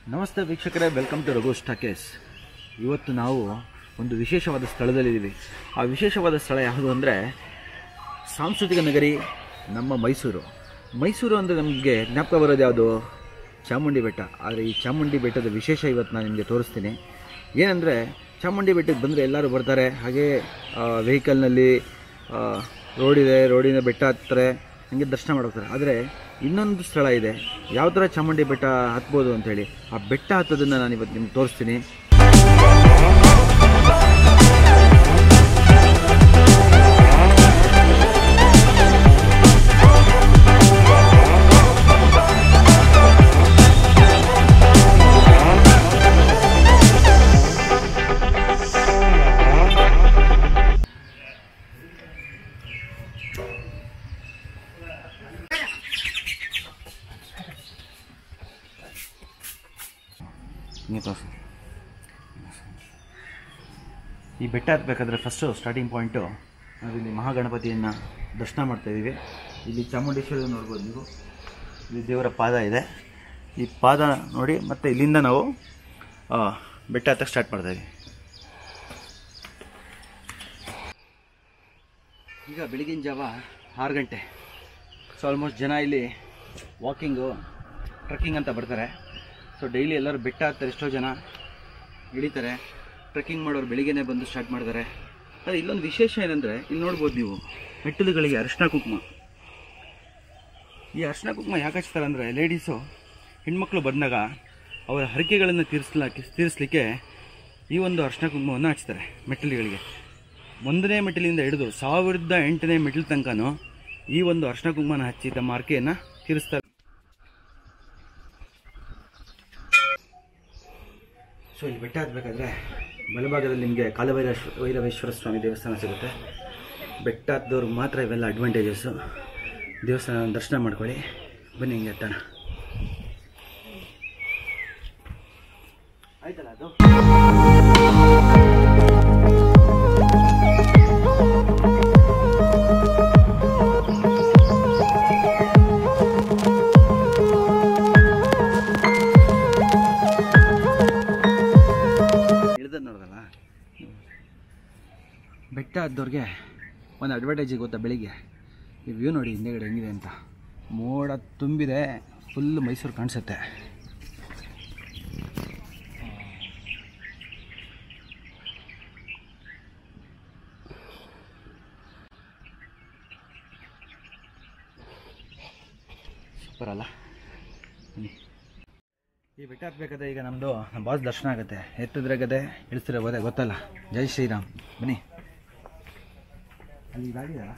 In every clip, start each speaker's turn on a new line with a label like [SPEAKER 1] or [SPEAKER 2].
[SPEAKER 1] ನಮಸ್ತೆ ವೀಕ್ಷಕರೇ welcome to Raghu ಟಾಕೇಸ್ ಇವತ್ತು ನಾವು ಒಂದು ವಿಶೇಷವಾದ ಸ್ಥಳದಲ್ಲಿದ್ದೀವಿ ಆ ವಿಶೇಷವಾದ ಸ್ಥಳ ಯಾವುದು ಅಂದರೆ ಸಾಂಸ್ಕೃತಿಕ ನಗರಿ ನಮ್ಮ ಮೈಸೂರು ಮೈಸೂರು ಅಂದರೆ ನಮಗೆ ಜ್ಞಾಪಕ ಬರೋದು ಯಾವುದು ಚಾಮುಂಡಿ ಬೆಟ್ಟ ಆದರೆ ಈ ಚಾಮುಂಡಿ ಬೆಟ್ಟದ ವಿಶೇಷ ಇವತ್ತು ನಾನು ನಿಮಗೆ ತೋರಿಸ್ತೀನಿ ಏನಂದರೆ ಚಾಮುಂಡಿ ಬೆಟ್ಟಕ್ಕೆ ಬಂದರೆ ಎಲ್ಲರೂ ಬರ್ತಾರೆ ಹಾಗೆ ವೆಹಿಕಲ್ನಲ್ಲಿ ರೋಡ್ ಇದೆ ರೋಡಿನ ಬೆಟ್ಟ ಹತ್ತಾರೆ ಹಂಗೆ ದರ್ಶನ ಮಾಡೋಗ್ತಾರೆ ಆದರೆ ಇನ್ನೊಂದು ಸ್ಥಳ ಇದೆ ಯಾವ ಥರ ಚಾಮುಂಡಿ ಬೆಟ್ಟ ಹತ್ಬೋದು ಅಂತೇಳಿ ಆ ಬೆಟ್ಟ ಹತ್ತೋದನ್ನು ನಾನು ಇವತ್ತು ನಿಮ್ಗೆ ತೋರಿಸ್ತೀನಿ ಹಿಂಗೆ ತೋರಿಸಿ ಈ ಬೆಟ್ಟ ಹತ್ತಬೇಕಾದ್ರೆ ಫಸ್ಟು ಸ್ಟಾರ್ಟಿಂಗ್ ಪಾಯಿಂಟು ನಾವಿಲ್ಲಿ ಮಹಾಗಣಪತಿಯನ್ನು ದರ್ಶನ ಮಾಡ್ತಾಯಿದ್ದೀವಿ ಇಲ್ಲಿ ಚಾಮುಂಡೇಶ್ವರಿ ನೋಡ್ಬೋದು ನೀವು ಇಲ್ಲಿ ದೇವರ ಪಾದ ಇದೆ ಈ ಪಾದ ನೋಡಿ ಮತ್ತು ಇಲ್ಲಿಂದ ನಾವು ಆ, ಬೆಟ್ಟ ಹತ್ತಕ್ಕೆ ಸ್ಟಾರ್ಟ್ ಮಾಡ್ತಾಯಿದ್ದೀವಿ ಈಗ ಬೆಳಗಿನ ಜಾವ ಆರು ಗಂಟೆ ಸೊ ಆಲ್ಮೋಸ್ಟ್ ಜನ ಇಲ್ಲಿ ವಾಕಿಂಗು ಟ್ರೆಕ್ಕಿಂಗ್ ಅಂತ ಬರ್ತಾರೆ ಸೊ ಡೈಲಿ ಎಲ್ಲರೂ ಬೆಟ್ಟ ಹತ್ತಾರೆ ಎಷ್ಟೋ ಜನ ಇಳಿತಾರೆ ಟ್ರೆಕ್ಕಿಂಗ್ ಮಾಡೋರು ಬೆಳಿಗ್ಗೆನೇ ಬಂದು ಸ್ಟಾರ್ಟ್ ಮಾಡ್ತಾರೆ ಆದರೆ ಇಲ್ಲೊಂದು ವಿಶೇಷ ಏನಂದರೆ ಇಲ್ಲಿ ನೋಡ್ಬೋದು ನೀವು ಮೆಟ್ಟಿಲುಗಳಿಗೆ ಅರಿಶಿನ ಕುಂಕುಮ ಈ ಅರಿಶಿನ ಕುಂಕುಮ ಯಾಕೆ ಹಚ್ತಾರೆ ಅಂದರೆ ಲೇಡೀಸು ಹೆಣ್ಮಕ್ಳು ಬಂದಾಗ ಅವರ ಹರಕೆಗಳನ್ನು ತೀರಿಸ್ಲ ತೀರಿಸಲಿಕ್ಕೆ ಈ ಒಂದು ಅರಿಶಿನ ಕುಂಕುಮವನ್ನು ಹಚ್ತಾರೆ ಮೆಟ್ಟಿಲುಗಳಿಗೆ ಒಂದನೇ ಮೆಟ್ಟಿಲಿಂದ ಹಿಡಿದು ಸಾವಿರದ ಎಂಟನೇ ಮೆಟ್ಟಿಲು ತನಕನೂ ಈ ಒಂದು ಅರಿಶಿನ ಕುಂಕುಮನ ಹಚ್ಚಿ ತಮ್ಮ ಹರಕೆಯನ್ನು ತೀರಿಸ್ತಾರೆ ಸೊ ಇಲ್ಲಿ ಬೆಟ್ಟ ಹತ್ತಬೇಕಾದ್ರೆ ಬಲಭಾಗದಲ್ಲಿ ನಿಮಗೆ ಕಾಲಭೈರ ಭೈರವೇಶ್ವರ ಸ್ವಾಮಿ ದೇವಸ್ಥಾನ ಸಿಗುತ್ತೆ ಬೆಟ್ಟ ಹತ್ತದವ್ರು ಮಾತ್ರ ಇವೆಲ್ಲ ಅಡ್ವಾಂಟೇಜಸ್ಸು ದೇವಸ್ಥಾನ ದರ್ಶನ ಮಾಡ್ಕೊಳ್ಳಿ ಬನ್ನಿ ಹಿಂಗೆ ಹತ್ತೋಣ ಆಯ್ತಲ್ಲ ಅದು ಇಳ್ದದ್ದು ನೋಡ್ದಲ್ಲ ಬೆಟ್ಟ ಹತ್ತದವ್ರಿಗೆ ಒಂದು ಅಡ್ವಾಂಟೇಜ್ ಗೊತ್ತಾ ಬೆಳಿಗ್ಗೆ ಈ ವ್ಯೂ ನೋಡಿ ಹಿಂದೆಗಡೆ ಹೆಂಗಿದೆ ಅಂತ ಮೋಡ ತುಂಬಿದೆ ಫುಲ್ ಮೈಸೂರು ಕಾಣಿಸುತ್ತೆ ಸೂಪರ್ ಅಲ್ಲ ಬನ್ನಿ ಈ ಬೆಟ್ಟ ಹತ್ಬೇಕಾದ್ರೆ ಈಗ ನಮ್ಮದು ನಮ್ಮ ಬಾಸ್ ದರ್ಶನ ಆಗುತ್ತೆ ಎತ್ತಿದ್ರೆ ಗದೆ ಇಳಿಸ್ತಿರೋ ಗೋದೆ ಗೊತ್ತಲ್ಲ ಜೈ ಶ್ರೀರಾಮ್ ಬನ್ನಿ ಅಲ್ಲಿ ಗಾಡಿ ಇದೆಯಲ್ಲ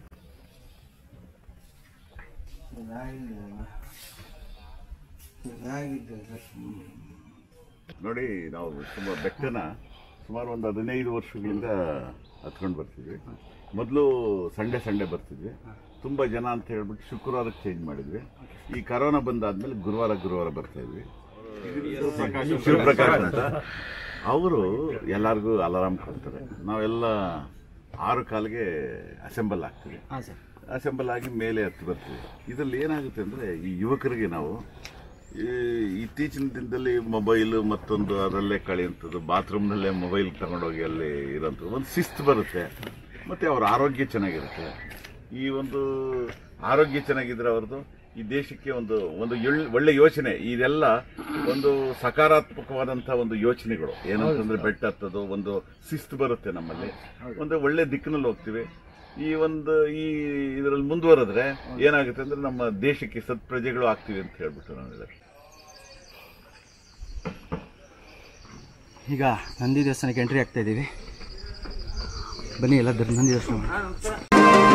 [SPEAKER 2] ನೋಡಿ ನಾವು ತುಂಬ ಬೆಟ್ಟನ ಸುಮಾರು ಒಂದು ಹದಿನೈದು ವರ್ಷಗಳಿಂದ ಹತ್ಕೊಂಡು ಬರ್ತಿದ್ವಿ ಮೊದಲು ಸಂಡೇ ಸಂಡೇ ಬರ್ತಿದ್ವಿ ತುಂಬ ಜನ ಅಂತ ಹೇಳ್ಬಿಟ್ಟು ಶುಕ್ರವಾರಕ್ಕೆ ಚೇಂಜ್ ಮಾಡಿದ್ವಿ ಈ ಕರೋನಾ ಬಂದಾದ್ಮೇಲೆ ಗುರುವಾರ ಗುರುವಾರ ಬರ್ತಾ ಇದ್ವಿ ಶಿವಪ್ರಕಾಶ್ ಅಂತ ಅವರು ಎಲ್ಲರಿಗೂ ಅಲಾರಾಮ್ ಕೊಡ್ತಾರೆ ನಾವೆಲ್ಲ ಆರು ಕಾಲಿಗೆ ಅಸೆಂಬಲ್ ಆಗ್ತೀವಿ
[SPEAKER 1] ಹಾಂ ಸರ್
[SPEAKER 2] ಅಸೆಂಬಲ್ ಆಗಿ ಮೇಲೆ ಹತ್ತಿ ಬರ್ತೀವಿ ಇದರಲ್ಲಿ ಏನಾಗುತ್ತೆ ಅಂದರೆ ಈ ಯುವಕರಿಗೆ ನಾವು ಈ ಇತ್ತೀಚಿನ ದಿನದಲ್ಲಿ ಮೊಬೈಲ್ ಮತ್ತೊಂದು ಅದರಲ್ಲೇ ಕಳೆಯುವಂಥದ್ದು ಬಾತ್ರೂಮ್ನಲ್ಲೇ ಮೊಬೈಲ್ ತಗೊಂಡೋಗಿ ಅಲ್ಲಿ ಇರೋಂಥದ್ದು ಒಂದು ಶಿಸ್ತು ಬರುತ್ತೆ ಮತ್ತು ಅವ್ರ ಆರೋಗ್ಯ ಚೆನ್ನಾಗಿರುತ್ತೆ ಈ ಒಂದು ಆರೋಗ್ಯ ಚೆನ್ನಾಗಿದ್ರೆ ಅವ್ರದ್ದು ಈ ದೇಶಕ್ಕೆ ಒಂದು ಒಂದು ಎಳ್- ಒಳ್ಳೆ ಯೋಚನೆ ಇದೆಲ್ಲ ಒಂದು ಸಕಾರಾತ್ಮಕವಾದಂಥ ಒಂದು ಯೋಚನೆಗಳು ಏನಂತಂದ್ರೆ ಬೆಟ್ಟ ಹತ್ತೋದು ಒಂದು ಶಿಸ್ತು ಬರುತ್ತೆ ನಮ್ಮಲ್ಲಿ ಒಂದು ಒಳ್ಳೆ ದಿಕ್ಕಿನಲ್ಲಿ ಹೋಗ್ತೀವಿ ಈ ಒಂದು ಈ ಇದರಲ್ಲಿ ಮುಂದುವರೆದ್ರೆ ಏನಾಗುತ್ತೆ ಅಂದ್ರೆ ನಮ್ಮ ದೇಶಕ್ಕೆ ಸತ್ಪ್ರಜೆಗಳು ಆಗ್ತೀವಿ ಅಂತ ಹೇಳ್ಬಿಟ್ಟು ನಾವು ಹೇಳೋದು
[SPEAKER 1] ಈಗ ನಂದಿ ದೇವಸ್ಥಾನಕ್ಕೆ ಎಂಟ್ರಿ ಆಗ್ತಾ ಇದ್ದೀವಿ ಬನ್ನಿ ಎಲ್ಲ ದರ್- ನಂದಿ ದರ್ಶನ ಮಾಡಿ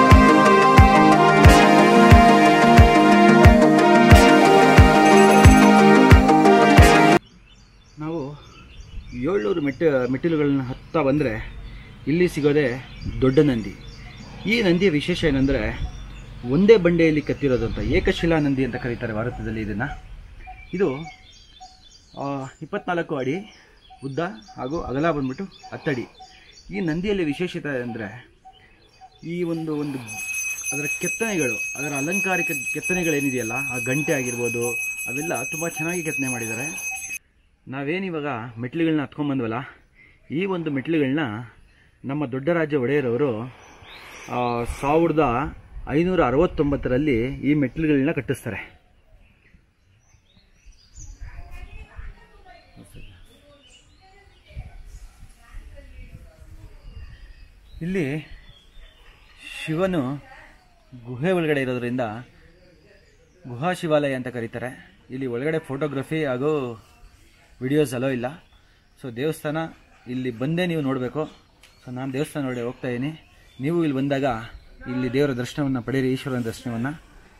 [SPEAKER 1] ನಾವು ಏಳ್ನೂರು ಮೆಟ್ಟ ಮೆಟ್ಟಿಲುಗಳನ್ನ ಹತ್ತಾ ಬಂದರೆ ಇಲ್ಲಿ ಸಿಗೋದೇ ದೊಡ್ಡ ನಂದಿ ಈ ನಂದಿಯ ವಿಶೇಷ ಏನಂದರೆ ಒಂದೇ ಬಂಡೆಯಲ್ಲಿ ಕತ್ತಿರೋದು ಅಂತ ಏಕಶಿಲಾ ನಂದಿ ಅಂತ ಕರೀತಾರೆ ಭಾರತದಲ್ಲಿ ಇದನ್ನು ಇದು ಆ, ಇಪ್ಪತ್ನಾಲ್ಕು ಅಡಿ ಉದ್ದ ಹಾಗೂ ಅಗಲ ಬಂದ್ಬಿಟ್ಟು ಹತ್ತಡಿ ಈ ನಂದಿಯಲ್ಲಿ ವಿಶೇಷತೆ ಅಂದರೆ ಈ ಒಂದು ಒಂದು ಅದರ ಕೆತ್ತನೆಗಳು ಅದರ ಅಲಂಕಾರಿಕ ಕೆತ್ತನೆಗಳೇನಿದೆಯಲ್ಲ ಆ ಗಂಟೆ ಆಗಿರ್ಬೋದು ಅವೆಲ್ಲ ತುಂಬ ಚೆನ್ನಾಗಿ ಕೆತ್ತನೆ ಮಾಡಿದ್ದಾರೆ ನಾವೇನಿವಾಗ ಮೆಟ್ಲುಗಳನ್ನ ಹತ್ಕೊಂಡ್ಬಂದ್ವಲ್ಲ ಈ ಒಂದು ಮೆಟ್ಲುಗಳನ್ನ ನಮ್ಮ ದೊಡ್ಡ ರಾಜ್ಯ ಒಡೆಯರವರು ಆ, ಸಾವಿರದ ಐನೂರ ಅರವತ್ತೊಂಬತ್ತರಲ್ಲಿ ಈ ಮೆಟ್ಲುಗಳನ್ನ ಕಟ್ಟಿಸ್ತಾರೆ ಇಲ್ಲಿ ಶಿವನು ಗುಹೆ ಒಳಗಡೆ ಇರೋದ್ರಿಂದ ಗುಹಾ ಶಿವಾಲಯ ಅಂತ ಕರೀತಾರೆ ಇಲ್ಲಿ ಒಳಗಡೆ ಫೋಟೋಗ್ರಫಿ ಹಾಗೂ ವಿಡಿಯೋಸ್ ಅಲೋ ಇಲ್ಲ ಸೊ ದೇವಸ್ಥಾನ ಇಲ್ಲಿ ಬಂದೇ ನೀವು ನೋಡಬೇಕು ಸೊ ನಾನು ದೇವಸ್ಥಾನ ನೋಡಿ ಹೋಗ್ತಾ ಇದ್ದೀನಿ ನೀವು ಇಲ್ಲಿ ಬಂದಾಗ ಇಲ್ಲಿ ದೇವರ ದರ್ಶನವನ್ನು ಪಡೆಯಿರಿ ಈಶ್ವರನ ದರ್ಶನವನ್ನು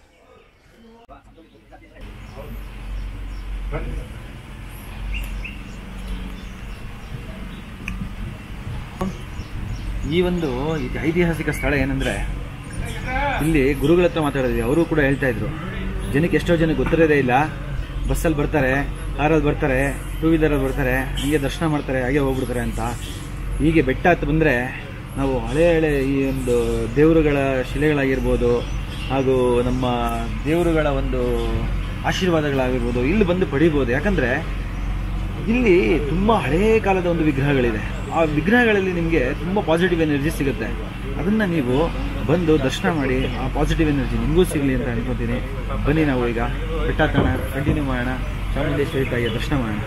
[SPEAKER 1] ಈ ಒಂದು ಇದು ಐತಿಹಾಸಿಕ ಸ್ಥಳ ಏನಂದ್ರೆ ಇಲ್ಲಿ ಗುರುಗಳ ಹತ್ರ ಮಾತಾಡಿದ್ವಿ ಅವರು ಕೂಡ ಹೇಳ್ತಾ ಇದ್ರು ಜನಕ್ಕೆ ಎಷ್ಟೋ ಜನ ಗೊತ್ತಿರೋದೇ ಇಲ್ಲ ಬಸ್ಸಲ್ಲಿ ಬರ್ತಾರೆ ಕಾರಲ್ಲಿ ಬರ್ತಾರೆ ಟೂ ವೀಲರಲ್ಲಿ ಬರ್ತಾರೆ ಹೀಗೆ ದರ್ಶನ ಮಾಡ್ತಾರೆ ಹಾಗೆ ಹೋಗ್ಬಿಡ್ತಾರೆ ಅಂತ ಹೀಗೆ ಬೆಟ್ಟ ಹತ್ತು ಬಂದರೆ ನಾವು ಹಳೆ ಹಳೆ ಈ ಒಂದು ದೇವರುಗಳ ಶಿಲೆಗಳಾಗಿರ್ಬೋದು ಹಾಗೂ ನಮ್ಮ ದೇವರುಗಳ ಒಂದು ಆಶೀರ್ವಾದಗಳಾಗಿರ್ಬೋದು ಇಲ್ಲಿ ಬಂದು ಪಡಿಬೋದು ಯಾಕಂದರೆ ಇಲ್ಲಿ ತುಂಬ ಹಳೇ ಕಾಲದ ಒಂದು ವಿಗ್ರಹಗಳಿದೆ ಆ ವಿಗ್ರಹಗಳಲ್ಲಿ ನಿಮಗೆ ತುಂಬ ಪಾಸಿಟಿವ್ ಎನರ್ಜಿ ಸಿಗುತ್ತೆ ಅದನ್ನು ನೀವು ಬಂದು ದರ್ಶನ ಮಾಡಿ ಆ ಪಾಸಿಟಿವ್ ಎನರ್ಜಿ ನಿಮಗೂ ಸಿಗಲಿ ಅಂತ ಅನ್ಕೋತೀನಿ ಬನ್ನಿ ನಾವು ಈಗ ಬೆಟ್ಟ ಹತ್ತೋಣ ಕಂಟಿನ್ಯೂ ಮಾಡೋಣ ಚಾಮುಂಡೇಶ್ವರಿ ತಾಯಿಯ ದರ್ಶನ ಮಾಡೋಣ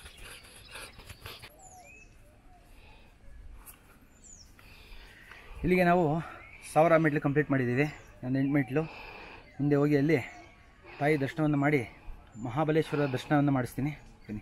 [SPEAKER 1] ಇಲ್ಲಿಗೆ ನಾವು ಸಾವಿರ ಮೆಟ್ಲು ಕಂಪ್ಲೀಟ್ ಮಾಡಿದ್ದೀವಿ ಒಂದು ಎಂಟು ಮೆಟ್ಲು ಮುಂದೆ ಹೋಗಿ ಅಲ್ಲಿ ತಾಯಿ ದರ್ಶನವನ್ನು ಮಾಡಿ ಮಹಾಬಲೇಶ್ವರ ದರ್ಶನವನ್ನು ಮಾಡಿಸ್ತೀನಿ ಬನ್ನಿ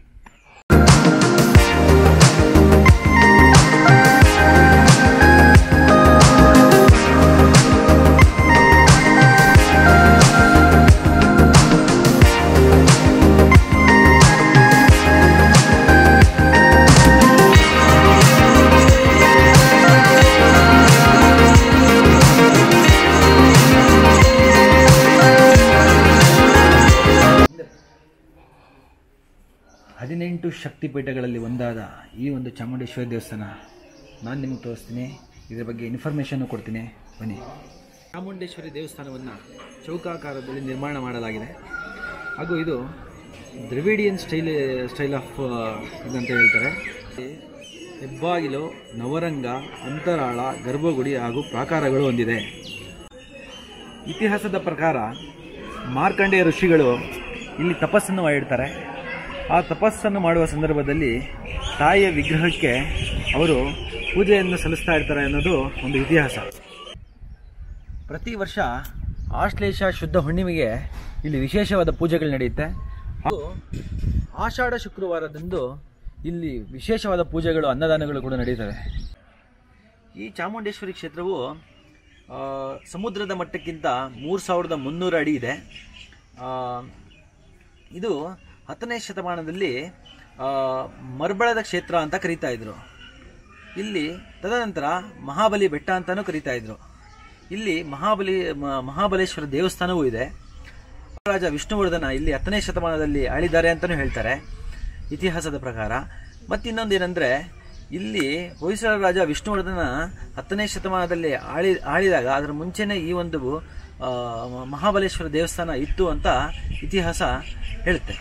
[SPEAKER 1] ಹದಿನೆಂಟು ಶಕ್ತಿಪೀಠಗಳಲ್ಲಿ ಒಂದಾದ ಈ ಒಂದು ಚಾಮುಂಡೇಶ್ವರಿ ದೇವಸ್ಥಾನ ನಾನು ನಿಮಗೆ ತೋರಿಸ್ತೀನಿ ಇದ್ರ ಬಗ್ಗೆ ಇನ್ಫಾರ್ಮೇಷನ್ನು ಕೊಡ್ತೀನಿ ಬನ್ನಿ ಚಾಮುಂಡೇಶ್ವರಿ ದೇವಸ್ಥಾನವನ್ನು ಚೌಕಾಕಾರದಲ್ಲಿ ನಿರ್ಮಾಣ ಮಾಡಲಾಗಿದೆ ಹಾಗೂ ಇದು ದ್ರವಿಡಿಯನ್ ಸ್ಟೈಲ್ ಸ್ಟೈಲ್ ಆಫ್ ಇದಂತ ಹೇಳ್ತಾರೆ ಹೆಬ್ಬಾಗಿಲು ನವರಂಗ ಅಂತರಾಳ ಗರ್ಭಗುಡಿ ಹಾಗೂ ಪ್ರಾಕಾರಗಳು ಹೊಂದಿದೆ ಇತಿಹಾಸದ ಪ್ರಕಾರ ಮಾರ್ಕಂಡೇಯ ಋಷಿಗಳು ಇಲ್ಲಿ ತಪಸ್ಸನ್ನು ಮಾಡಿರ್ತಾರೆ ಆ ತಪಸ್ಸನ್ನು ಮಾಡುವ ಸಂದರ್ಭದಲ್ಲಿ ತಾಯಿಯ ವಿಗ್ರಹಕ್ಕೆ ಅವರು ಪೂಜೆಯನ್ನು ಸಲ್ಲಿಸ್ತಾ ಇರ್ತಾರೆ ಅನ್ನೋದು ಒಂದು ಇತಿಹಾಸ ಪ್ರತಿ ವರ್ಷ ಆಶ್ಲೇಷ ಶುದ್ಧ ಹುಣ್ಣಿಮೆಗೆ ಇಲ್ಲಿ ವಿಶೇಷವಾದ ಪೂಜೆಗಳು ನಡೆಯುತ್ತೆ ಹಾಗೂ ಆಷಾಢ ಶುಕ್ರವಾರದಂದು ಇಲ್ಲಿ ವಿಶೇಷವಾದ ಪೂಜೆಗಳು ಅನ್ನದಾನಗಳು ಕೂಡ ನಡೀತವೆ ಈ ಚಾಮುಂಡೇಶ್ವರಿ ಕ್ಷೇತ್ರವು ಆ, ಸಮುದ್ರದ ಮಟ್ಟಕ್ಕಿಂತ ಮೂರು ಸಾವಿರದ ಮುನ್ನೂರು ಅಡಿ ಇದೆ ಆ, ಇದು ಹತ್ತನೇ ಶತಮಾನದಲ್ಲಿ ಆ, ಮರ್ಬಳದ ಕ್ಷೇತ್ರ ಅಂತ ಕರೀತಾ ಇದ್ರು ಇಲ್ಲಿ ತದನಂತರ ಮಹಾಬಲಿ ಬೆಟ್ಟ ಅಂತಾನೂ ಕರೀತಾ ಇದ್ರು ಇಲ್ಲಿ ಮಹಾಬಲಿ ಮ- ಮಹಾಬಲೇಶ್ವರ ದೇವಸ್ಥಾನವೂ ಇದೆ ರಾಜ ವಿಷ್ಣುವರ್ಧನ ಇಲ್ಲಿ ಹತ್ತನೇ ಶತಮಾನದಲ್ಲಿ ಆಳಿದ್ದಾರೆ ಅಂತಲೂ ಹೇಳ್ತಾರೆ ಇತಿಹಾಸದ ಪ್ರಕಾರ ಮತ್ತಿನ್ನೊಂದು ಏನಂದ್ರೆ ಇಲ್ಲಿ ಹೊಯ್ಸಳ ರಾಜ ವಿಷ್ಣುವರ್ಧನ ಹತ್ತನೇ ಶತಮಾನದಲ್ಲಿ ಆಳಿ ಆಳಿದಾಗ ಅದರ ಮುಂಚೆನೇ ಈ ಒಂದು ಆ, ಮಹಾಬಲೇಶ್ವರ ದೇವಸ್ಥಾನ ಇತ್ತು ಅಂತ ಇತಿಹಾಸ ಹೇಳುತ್ತೆ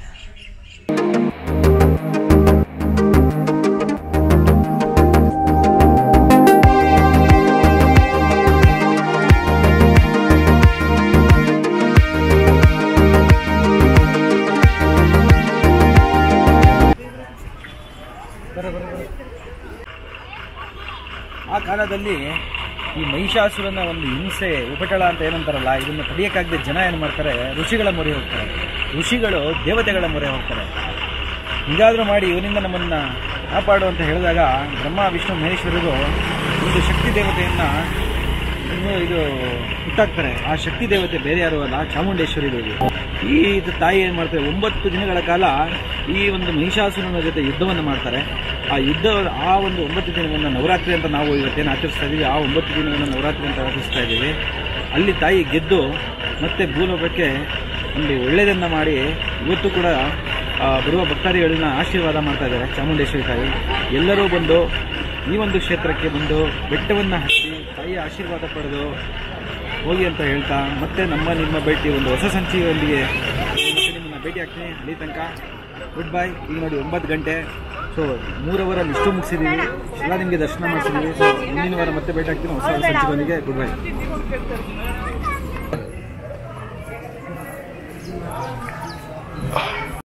[SPEAKER 1] ಆ ಕಾಲದಲ್ಲಿ ಈ ಮಹಿಷಾಸುರನ ಒಂದು ಹಿಂಸೆ ಉಪಟಳ ಅಂತ ಏನಂತಾರಲ್ಲ ಇದನ್ನ ತಡೆಯಕ್ಕಾಗದೆ ಜನ ಏನು ಮಾಡ್ತಾರೆ ಋಷಿಗಳ ಮೊರೆ ಹೋಗ್ತಾರೆ ಋಷಿಗಳು ದೇವತೆಗಳ ಮೊರೆ ಹೋಗ್ತಾರೆ ಹೀಗಾದರೂ ಮಾಡಿ ಇವನಿಂದ ನಮ್ಮನ್ನ ಕಾಪಾಡು ಅಂತ ಹೇಳಿದಾಗ ಬ್ರಹ್ಮ ವಿಷ್ಣು ಮಹೇಶ್ವರರು ಒಂದು ಶಕ್ತಿ ದೇವತೆಯನ್ನ ಇನ್ನು ಇದು ಹುಟ್ಟಾಕ್ತಾರೆ ಆ ಶಕ್ತಿ ದೇವತೆ ಬೇರೆ ಯಾರು ಅಲ್ಲ ಚಾಮುಂಡೇಶ್ವರಿ ದೇವಿ ಈ ಇದು ತಾಯಿ ಏನು ಮಾಡ್ತಾರೆ ಒಂಬತ್ತು ದಿನಗಳ ಕಾಲ ಈ ಒಂದು ಮಹಿಷಾಸುರನ ಜೊತೆ ಯುದ್ಧವನ್ನು ಮಾಡ್ತಾರೆ ಆ ಯುದ್ಧ ಆ ಒಂದು ಒಂಬತ್ತು ದಿನವನ್ನು ನವರಾತ್ರಿ ಅಂತ ನಾವು ಇವತ್ತೇನು ಆಚರಿಸ್ತಾ ಇದ್ದೀವಿ ಆ ಒಂಬತ್ತು ದಿನವನ್ನು ನವರಾತ್ರಿ ಅಂತ ಆಚರಿಸ್ತಾ ಇದ್ದೀವಿ ಅಲ್ಲಿ ತಾಯಿ ಗೆದ್ದು ಮತ್ತೆ ಭೂಲೋಕಕ್ಕೆ ಒಂದು ಒಳ್ಳೆಯದನ್ನು ಮಾಡಿ ಇವತ್ತು ಕೂಡ ಆ, ಬರುವ ಭಕ್ತಾದಿಗಳನ್ನ ಆಶೀರ್ವಾದ ಮಾಡ್ತಾ ಇದ್ದಾರೆ ಚಾಮುಂಡೇಶ್ವರಿ ತಾಯಿ ಎಲ್ಲರೂ ಬಂದು ಈ ಒಂದು ಕ್ಷೇತ್ರಕ್ಕೆ ಬಂದು ಬೆಟ್ಟವನ್ನು ಹಚ್ಚಿ ತಾಯಿಯ ಆಶೀರ್ವಾದ ಪಡೆದು ಹೋಗಿ ಅಂತ ಹೇಳ್ತಾ ಮತ್ತೆ ನಮ್ಮ ನಿಮ್ಮ ಭೇಟಿ ಒಂದು ಹೊಸ ಸಂಚಿಕೆಯೊಂದಿಗೆ ಮತ್ತೆ ನಿಮ್ಮನ್ನ ಭೇಟಿ ಆಗ್ತೀನಿ ಅಲ್ಲಿ ತನಕ ಗುಡ್ ಬೈ ಈಗ ನೋಡಿ ಒಂಬತ್ತು ಗಂಟೆ ಸೊ ಮೂರವರಲ್ಲಿ ಇಷ್ಟು ಮುಗಿಸಿದ್ದೀವಿ ಎಲ್ಲ ನಿಮಗೆ ದರ್ಶನ ಮಾಡಿಸಿದ್ದೀವಿ ಸೊ ಮುಂದಿನ ವಾರ ಮತ್ತೆ ಭೇಟಿ ಆಗ್ತೀನಿ ಹೊಸ ಹೊಸ ಸಂಚಿಕೆಯೊಂದಿಗೆ ಗುಡ್ ಬೈ